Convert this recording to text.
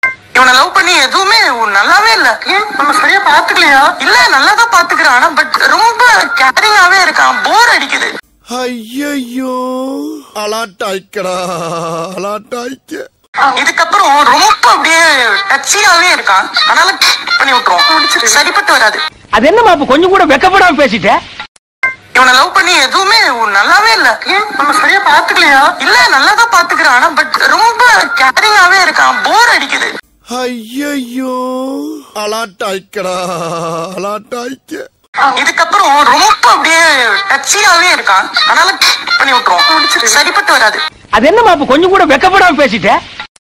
இவனை லவ் பண்ணி எதுவுமே நல்லாவே இல்ல ஏன் நம்ம சரியா பாத்துக்கலையா இல்ல நல்லா தான் பாத்துக்கிறான் ஆனா பட் ரொம்ப கேரிங்காவே இருக்கான் போர் அடிக்குது ஐயோ அலாட்டாய்க்கடா அலாட்டாய்க்க இதுக்கப்புறம் ரொம்ப அப்படியே டச்சியாவே இருக்கான் அதனால பண்ணி விட்டுருவோம் சரிப்பட்டு வராது அது என்னமா அப்ப கொஞ்சம் கூட வெக்கப்படாம பேசிட்ட இவனை லவ் பண்ணி எதுவுமே நல்லாவே இல்ல ஏன் நம்ம சரியா பாத்துக்கலையா இல்ல நல்லா தான் பாத்துக்கிறான் ஆனா பட் ரொம்ப கேரிங்காவே இருக்கான் போர் அடிக்குது ஐயோ அலாட்டாய்க்கடா அலாட்டாய்க்க இதுக்கப்புறம் ரொம்ப அப்படியே டச்சியாவே இருக்கான் அதனால பண்ணி விட்டுருவோம் சரிப்பட்டு வராது அது என்னமா அப்ப கொஞ்சம் கூட வெக்கப்படாம பேசிட்ட